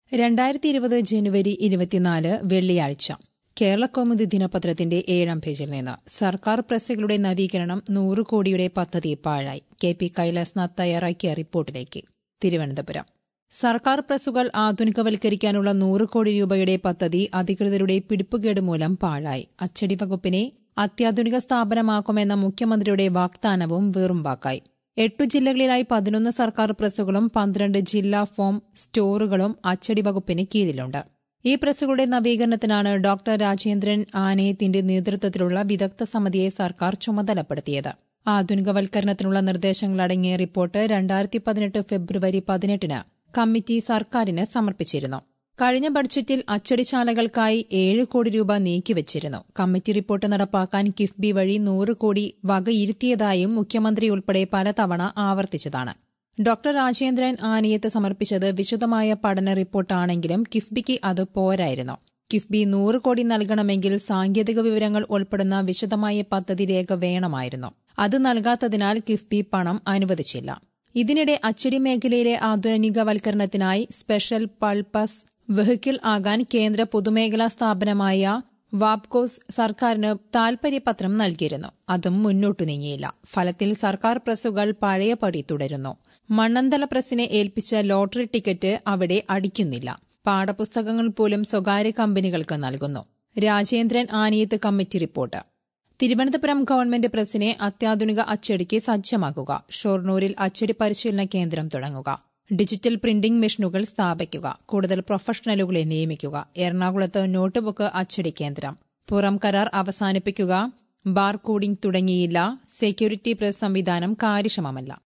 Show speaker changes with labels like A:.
A: രണ്ടായിരത്തി ഇരുപത് ജനുവരി ഇരുപത്തിനാല് വെള്ളിയാഴ്ച കേരള കൗമുദി ദിനപത്രത്തിന്റെ ഏഴാം പേജിൽ നിന്ന് സർക്കാർ പ്രസ്സുകളുടെ നവീകരണം നൂറ് കോടിയുടെ പദ്ധതി പാഴായി കെ പി കൈലാസ്നാഥ് തയ്യാറാക്കിയ റിപ്പോർട്ടിലേക്ക് തിരുവനന്തപുരം സർക്കാർ പ്രസ്സുകൾ ആധുനികവൽക്കരിക്കാനുള്ള നൂറ് കോടി രൂപയുടെ പദ്ധതി അധികൃതരുടെ പിടിപ്പുകേട് മൂലം പാഴായി അച്ചടി വകുപ്പിനെ അത്യാധുനിക സ്ഥാപനമാക്കുമെന്ന മുഖ്യമന്ത്രിയുടെ വാഗ്ദാനവും വെറും വാക്കായി എട്ടു ജില്ലകളിലായി പതിനൊന്ന് സർക്കാർ പ്രസ്സുകളും പന്ത്രണ്ട് ജില്ലാ ഫോം സ്റ്റോറുകളും അച്ചടി വകുപ്പിന് കീഴിലുണ്ട് ഈ പ്രസ്സുകളുടെ നവീകരണത്തിനാണ് ഡോക്ടർ രാജേന്ദ്രൻ ആനയത്തിന്റെ നേതൃത്വത്തിലുള്ള വിദഗ്ധ സമിതിയെ സർക്കാർ ചുമതലപ്പെടുത്തിയത് ആധുനികവൽക്കരണത്തിനുള്ള നിർദ്ദേശങ്ങളടങ്ങിയ റിപ്പോർട്ട് രണ്ടായിരത്തി പതിനെട്ട് ഫെബ്രുവരി പതിനെട്ടിന് കമ്മിറ്റി സർക്കാരിന് സമർപ്പിച്ചിരുന്നു കഴിഞ്ഞ ബഡ്ജറ്റിൽ അച്ചടിശാലകൾക്കായി ഏഴ് കോടി രൂപ നീക്കിവച്ചിരുന്നു കമ്മിറ്റി റിപ്പോർട്ട് നടപ്പാക്കാൻ കിഫ്ബി വഴി നൂറ് കോടി വകയിരുത്തിയതായും മുഖ്യമന്ത്രി ഉൾപ്പെടെ പലതവണ ആവർത്തിച്ചതാണ് ഡോക്ടർ രാജേന്ദ്രൻ ആനയത്ത് സമർപ്പിച്ചത് വിശദമായ പഠന റിപ്പോർട്ടാണെങ്കിലും കിഫ്ബിക്ക് അത് പോരായിരുന്നു കിഫ്ബി നൂറ് കോടി നൽകണമെങ്കിൽ സാങ്കേതിക വിവരങ്ങൾ ഉൾപ്പെടുന്ന വിശദമായ പദ്ധതി രേഖ വേണമായിരുന്നു അത് നൽകാത്തതിനാൽ കിഫ്ബി പണം അനുവദിച്ചില്ല ഇതിനിടെ അച്ചടി മേഖലയിലെ ആധുനികവൽക്കരണത്തിനായി സ്പെഷ്യൽ പൾപ്പസ് വെഹിക്കിൾ ആകാൻ കേന്ദ്ര പൊതുമേഖലാ സ്ഥാപനമായ വാപ്കോസ് സർക്കാരിന് താൽപര്യപത്രം നൽകിയിരുന്നു അതും മുന്നോട്ടു നീങ്ങിയില്ല ഫലത്തിൽ സർക്കാർ പ്രസ്സുകൾ പഴയപടി തുടരുന്നു മണ്ണന്തല പ്രസിനെ ഏൽപ്പിച്ച ലോട്ടറി ടിക്കറ്റ് അവിടെ അടിക്കുന്നില്ല പാഠപുസ്തകങ്ങൾ പോലും സ്വകാര്യ കമ്പനികൾക്ക് നൽകുന്നു Rajendran Aniyath committee report Thiruvananthapuram government പ്രസിനെ അത്യാധുനിക അച്ചടിക്ക് സജ്ജമാക്കുക ഷൊർണൂരിൽ അച്ചടി പരിശീലന കേന്ദ്രം തുടങ്ങുക ഡിജിറ്റൽ പ്രിന്റിംഗ് മെഷീനുകൾ സ്ഥാപിക്കുക കൂടുതൽ പ്രൊഫഷണലുകളെ നിയമിക്കുക എറണാകുളത്ത് നോട്ട്ബുക്ക് അച്ചടി കേന്ദ്രം പുറം കരാർ അവസാനിപ്പിക്കുക ബാർ കോഡിംഗ് തുടങ്ങിയില്ല സെക്യൂരിറ്റി പ്രസ് സംവിധാനം കാര്യക്ഷമമല്ല